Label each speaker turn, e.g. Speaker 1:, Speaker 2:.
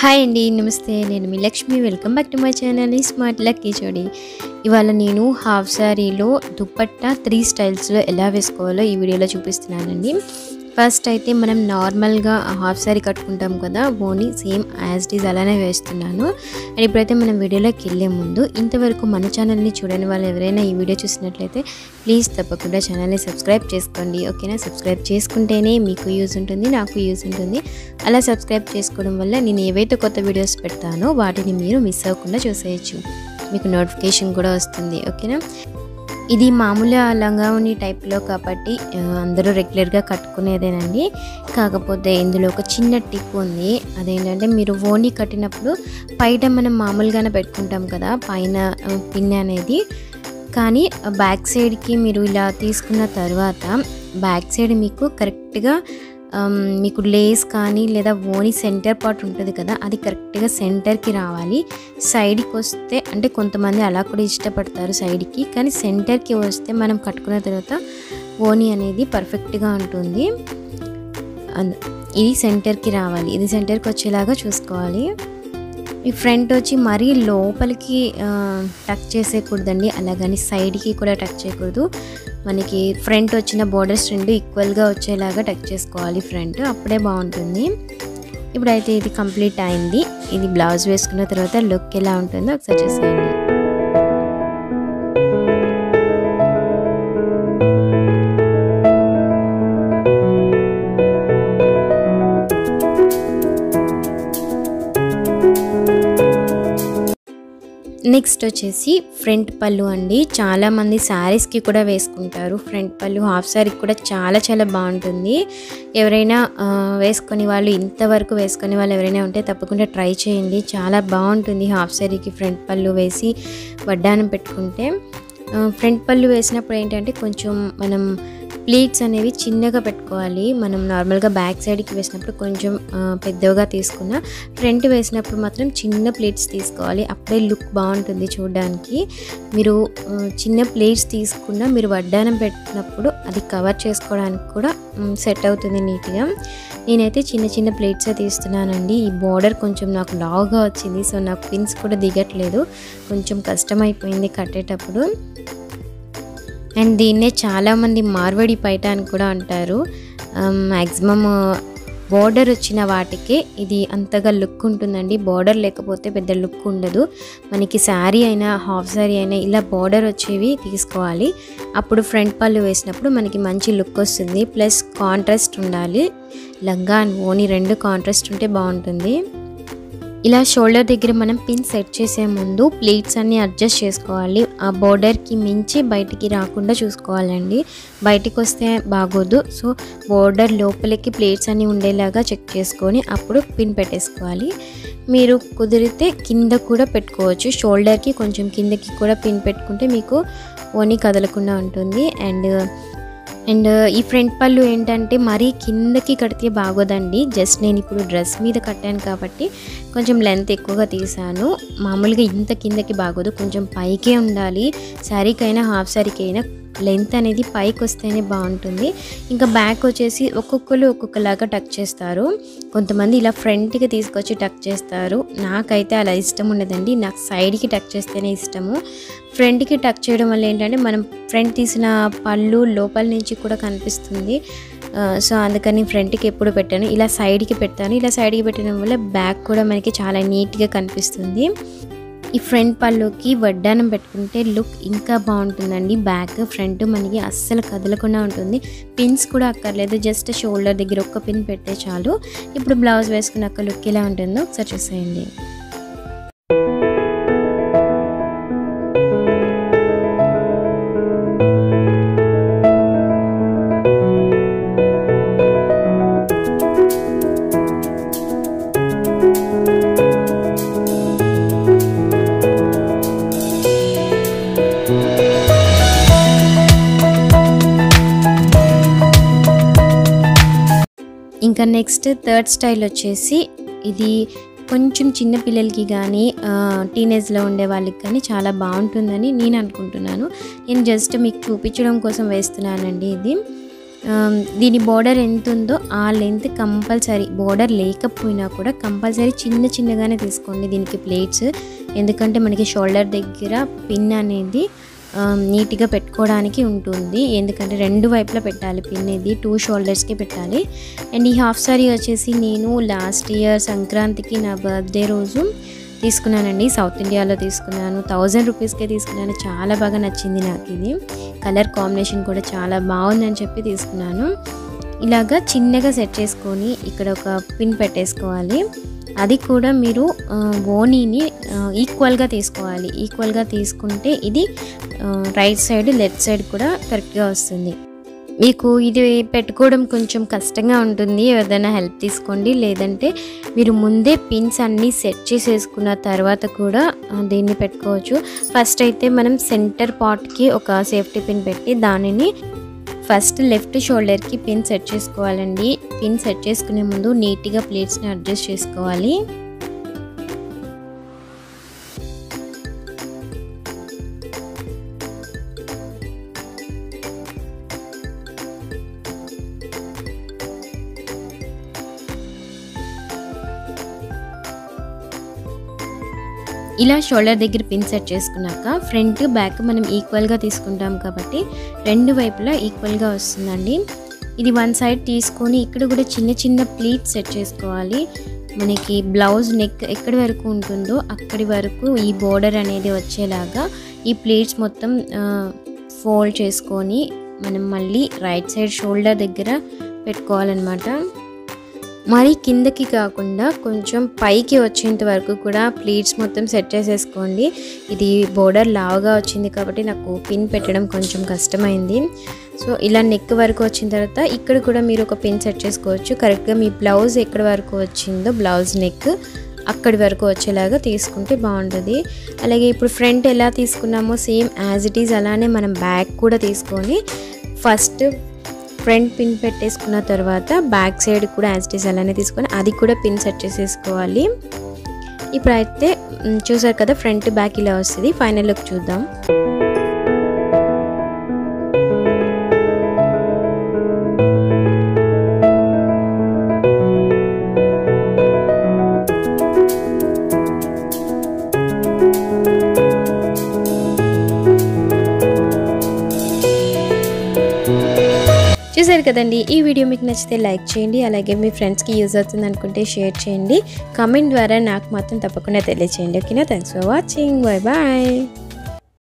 Speaker 1: hi అండి నమస్తే నేను మీ Lakshmi welcome back to my channel smart lucky చోడి ఇవాళ నేను హాఫ్ శారీలో దుప్పట్టా త్రీ స్టైల్స్లో ఎలా వేసుకోవాలో ఈ వీడియోలో చూపిస్తున్నానండి ఫస్ట్ అయితే మనం నార్మల్గా హాఫ్ శారీ కట్టుకుంటాం కదా బోని సేమ్ యాజ్ డీజ్ అలానే వేస్తున్నాను అండ్ ఇప్పుడైతే మనం వీడియోలోకి వెళ్ళే ముందు ఇంతవరకు మన ఛానల్ని చూడని వాళ్ళు ఎవరైనా ఈ వీడియో చూసినట్లయితే ప్లీజ్ తప్పకుండా ఛానల్ని సబ్స్క్రైబ్ చేసుకోండి ఓకేనా సబ్స్క్రైబ్ చేసుకుంటేనే మీకు యూజ్ ఉంటుంది నాకు యూజ్ ఉంటుంది అలా సబ్స్క్రైబ్ చేసుకోవడం వల్ల నేను ఏవైతే కొత్త వీడియోస్ పెడతానో వాటిని మీరు మిస్ అవ్వకుండా చూసేయచ్చు మీకు నోటిఫికేషన్ కూడా వస్తుంది ఓకేనా ఇది మామూలు లంగావుని టైప్లో కాబట్టి ఆ, అందరూ రెగ్యులర్గా కట్టుకునేదేనండి కాకపోతే ఇందులో ఒక చిన్న టిప్ ఉంది అదేంటంటే మీరు ఓని కట్టినప్పుడు బయట మనం మామూలుగానే పెట్టుకుంటాం కదా పైన ఆ, పిన్ అనేది కానీ బ్యాక్ సైడ్కి మీరు ఇలా తీసుకున్న తర్వాత బ్యాక్ సైడ్ మీకు కరెక్ట్గా ఆమ్, మీకు లేస్ కానీ లేదా ఓని సెంటర్ పార్ట్ ఉంటుంది కదా అది కరెక్ట్గా సెంటర్కి రావాలి సైడ్కి వస్తే అంటే కొంతమంది అలా కూడా ఇష్టపడతారు సైడ్కి కానీ సెంటర్కి వస్తే మనం కట్టుకున్న తర్వాత ఓని అనేది పర్ఫెక్ట్గా ఉంటుంది అంద- ఇది సెంటర్కి రావాలి ఇది సెంటర్కి వచ్చేలాగా చూసుకోవాలి ఈ ఫ్రంట్ వచ్చి మరీ లోపలికి ఆ, టక్ చేసేయకూడదండి అలాగని సైడ్కి కూడా టక్ చేయకూడదు మనకి ఫ్రంట్ వచ్చిన బోర్డర్స్ రెండు ఈక్వల్గా వచ్చేలాగా టక్ చేసుకోవాలి ఫ్రంట్ అప్పుడే బాగుంటుంది ఇప్పుడైతే ఇది కంప్లీట్ అయింది ఇది బ్లౌజ్ వేసుకున్న తర్వాత లుక్ ఎలా ఉంటుందో ఒకసారి చూసేయండి నెక్స్ట్ వచ్చేసి ఫ్రంట్ పళ్ళు అండి చాలామంది శారీస్కి కూడా వేసుకుంటారు ఫ్రంట్ పళ్ళు హాఫ్ శారీకి కూడా చాలా చాలా బాగుంటుంది ఎవరైనా ఆ, వేసుకొని వాళ్ళు ఇంతవరకు వేసుకొని వాళ్ళు ఎవరైనా ఉంటే తప్పకుండా ట్రై చేయండి చాలా బాగుంటుంది హాఫ్ శారీకి ఫ్రంట్ పళ్ళు వేసి వడ్డానం పెట్టుకుంటే ఆ, ఫ్రంట్ పళ్ళు వేసినప్పుడు ఏంటంటే కొంచెం మనం ప్లీట్స్ అనేవి చిన్నగా పెట్టుకోవాలి మనం నార్మల్గా బ్యాక్ సైడ్కి వేసినప్పుడు కొంచెం ఆ, పెద్దగా తీసుకున్న ఫ్రంట్ వేసినప్పుడు మాత్రం చిన్న ప్లేట్స్ తీసుకోవాలి అప్పుడే లుక్ బాగుంటుంది చూడడానికి మీరు ఆ, చిన్న ప్లేట్స్ తీసుకున్న మీరు వడ్డానం పెట్టినప్పుడు అది కవర్ చేసుకోవడానికి కూడా సెట్ అవుతుంది నీట్గా నేనైతే చిన్న చిన్న ప్లేట్స్ తీస్తున్నానండి ఈ బార్డర్ కొంచెం నాకు లావుగా వచ్చింది సో నాకు పిన్స్ కూడా దిగట్లేదు కొంచెం కష్టమైపోయింది కట్టేటప్పుడు అండ్ దీన్నే చాలామంది మార్వడి పైట అని కూడా అంటారు మ్యాక్సిమమ్ బార్డర్ వచ్చిన వాటికే ఇది అంతగా లుక్ ఉంటుందండి బార్డర్ లేకపోతే పెద్ద లుక్ ఉండదు మనకి శారీ అయినా హాఫ్ శారీ అయినా ఇలా బార్డర్ వచ్చేవి తీసుకోవాలి అప్పుడు ఫ్రంట్ పళ్ళు వేసినప్పుడు మనకి మంచి లుక్ వస్తుంది ప్లస్ కాంట్రాస్ట్ ఉండాలి లంగా అండ్ ఓని రెండు కాంట్రాస్ట్ ఉంటే బాగుంటుంది ఇలా షోల్డర్ దగ్గర మనం పిన్ సెట్ చేసే ముందు ప్లేట్స్ అన్ని అడ్జస్ట్ చేసుకోవాలి ఆ బోర్డర్కి మించి బయటికి రాకుండా చూసుకోవాలండి బయటికి వస్తే బాగోదు సో బోర్డర్ లోపలికి ప్లేట్స్ అన్ని ఉండేలాగా చెక్ చేసుకొని అప్పుడు పిన్ పెట్టేసుకోవాలి మీరు కుదిరితే కింద కూడా పెట్టుకోవచ్చు షోల్డర్కి కొంచెం కిందకి కూడా పిన్ పెట్టుకుంటే మీకు ఓని కదలకుండా ఉంటుంది అండ్ అండ్ ఈ ఫ్రంట్ పళ్ళు ఏంటంటే మరీ కిందకి కడితే బాగోదండి జస్ట్ నేను ఇప్పుడు డ్రెస్ మీద కట్టాను కాబట్టి కొంచెం లెంత్ ఎక్కువగా తీసాను మామూలుగా ఇంత కిందకి బాగోదు కొంచెం పైకే ఉండాలి శారీకైనా హాఫ్ శారీకైనా లెంత్ అనేది పైకి వస్తేనే బాగుంటుంది ఇంకా బ్యాక్ వచ్చేసి ఒక్కొక్కరు ఒక్కొక్కలాగా టక్ చేస్తారు కొంతమంది ఇలా ఫ్రంట్కి తీసుకొచ్చి టక్ చేస్తారు నాకైతే అలా ఇష్టం ఉండదండి నాకు సైడ్కి టక్ చేస్తేనే ఇష్టము ఫ్రంట్కి టక్ చేయడం వల్ల ఏంటంటే మనం ఫ్రంట్ తీసిన పళ్ళు లోపల నుంచి కూడా కనిపిస్తుంది ఆ, సో అందుకని ఫ్రంట్కి ఎప్పుడు పెట్టాను ఇలా సైడ్కి పెడతాను ఇలా సైడ్కి పెట్టడం వల్ల బ్యాక్ కూడా మనకి చాలా నీట్గా కనిపిస్తుంది ఈ ఫ్రంట్ పళ్ళుకి వడ్డానం పెట్టుకుంటే లుక్ ఇంకా బాగుంటుందండి బ్యాక్ ఫ్రంట్ మనకి అస్సలు కదలకుండా ఉంటుంది పిన్స్ కూడా అక్కర్లేదు జస్ట్ షోల్డర్ దగ్గర ఒక్క పిన్ పెడితే చాలు ఇప్పుడు బ్లౌజ్ వేసుకున్నాక లుక్ ఎలా ఉంటుందో ఒకసారి చూసేయండి ఇంకా నెక్స్ట్ థర్డ్ స్టైల్ వచ్చేసి ఇది కొంచెం చిన్న పిల్లలకి కానీ టీనేజ్లో ఉండే వాళ్ళకి కానీ చాలా బాగుంటుందని నేను అనుకుంటున్నాను నేను జస్ట్ మీకు చూపించడం కోసం వేస్తున్నానండి ఇది ఆమ్, దీని బోర్డర్ ఎంత ఉందో ఆ లెంత్ కంపల్సరీ బోర్డర్ లేకపోయినా కూడా కంపల్సరీ చిన్న చిన్నగానే తీసుకోండి దీనికి ప్లేట్స్ ఎందుకంటే మనకి షోల్డర్ దగ్గర పిన్ అనేది ఆమ్, నీట్గా పెట్టుకోవడానికి ఉంటుంది ఎందుకంటే రెండు వైపులా పెట్టాలి పిన్ ఇది టూ షోల్డర్స్కి పెట్టాలి అండ్ ఈ హాఫ్ సారీ వచ్చేసి నేను లాస్ట్ ఇయర్ సంక్రాంతికి నా బర్త్డే రోజు తీసుకున్నానండి సౌత్ ఇండియాలో తీసుకున్నాను థౌజండ్ రూపీస్కే తీసుకున్నాను చాలా బాగా నచ్చింది నాకు ఇది కలర్ కాంబినేషన్ కూడా చాలా బాగుందని చెప్పి తీసుకున్నాను ఇలాగా చిన్నగా సెట్ చేసుకొని ఇక్కడ ఒక పిన్ పెట్టేసుకోవాలి అది కూడా మీరు ఆ, ఓనీని ఆ, ఈక్వల్గా తీసుకోవాలి ఈక్వల్గా తీసుకుంటే ఇది ఆ, రైట్ సైడ్ లెఫ్ట్ సైడ్ కూడా కరెక్ట్గా వస్తుంది మీకు ఇది పెట్టుకోవడం కొంచెం కష్టంగా ఉంటుంది ఎవరిదైనా హెల్ప్ తీసుకోండి లేదంటే మీరు ముందే పిన్స్ అన్నీ సెట్ చేసేసుకున్న తర్వాత కూడా ఆ, దీన్ని పెట్టుకోవచ్చు ఫస్ట్ అయితే మనం సెంటర్ పార్ట్కి ఒక సేఫ్టీ పిన్ పెట్టి దానిని ఫస్ట్ లెఫ్ట్ షోల్డర్కి పిన్ సెట్ చేసుకోవాలండి పిన్ సెట్ చేసుకునే ముందు నీట్గా ప్లేట్స్ని అడ్జస్ట్ చేసుకోవాలి ఇలా షోల్డర్ దగ్గర పిన్ సెట్ చేసుకున్నాక ఫ్రంట్ బ్యాక్ మనం ఈక్వల్గా తీసుకుంటాం కాబట్టి రెండు వైపులా ఈక్వల్గా వస్తుందండి ఇది వన్ సైడ్ తీసుకొని ఇక్కడ కూడా చిన్న చిన్న ప్లీట్ సెట్ చేసుకోవాలి మనకి బ్లౌజ్ నెక్ ఎక్కడి వరకు ఉంటుందో అక్కడి వరకు ఈ బోర్డర్ అనేది వచ్చేలాగా ఈ ప్లీట్స్ మొత్తం ఫోల్డ్ చేసుకొని మనం మళ్ళీ రైట్ సైడ్ షోల్డర్ దగ్గర పెట్టుకోవాలన్నమాట మరి కిందకి కాకుండా కొంచెం పైకి వచ్చేంత వరకు కూడా ప్లీట్స్ మొత్తం సెట్ చేసేసుకోండి ఇది బోర్డర్ లావుగా వచ్చింది కాబట్టి నాకు పిన్ పెట్టడం కొంచెం కష్టమైంది సో ఇలా నెక్ వరకు వచ్చిన తర్వాత ఇక్కడ కూడా మీరు ఒక పిన్ సెట్ చేసుకోవచ్చు కరెక్ట్గా మీ బ్లౌజ్ ఎక్కడి వరకు వచ్చిందో బ్లౌజ్ నెక్ అక్కడి వరకు వచ్చేలాగా తీసుకుంటే బాగుంటుంది అలాగే ఇప్పుడు ఫ్రంట్ ఎలా తీసుకున్నామో సేమ్ యాజ్ ఇట్ ఈజ్ అలానే మనం బ్యాక్ కూడా తీసుకొని ఫస్ట్ ఫ్రంట్ పిన్ పెట్టేసుకున్న తర్వాత బ్యాక్ సైడ్ కూడా యాజ్ ఇట్ ఈస్ అలానే తీసుకొని అది కూడా పిన్ సెట్ చేసేసుకోవాలి ఇప్పుడైతే మ్, చూసారు కదా ఫ్రంట్ బ్యాక్ ఇలా వస్తుంది ఫైనల్ లుక్ చూద్దాం చూసారు కదండి ఈ వీడియో మీకు నచ్చితే లైక్ చేయండి అలాగే మీ ఫ్రెండ్స్కి యూజ్ అవుతుంది అనుకుంటే షేర్ చేయండి కామెంట్ ద్వారా నాకు మాత్రం తప్పకుండా తెలియచేయండి ఓకేనా thanks for watching bye bye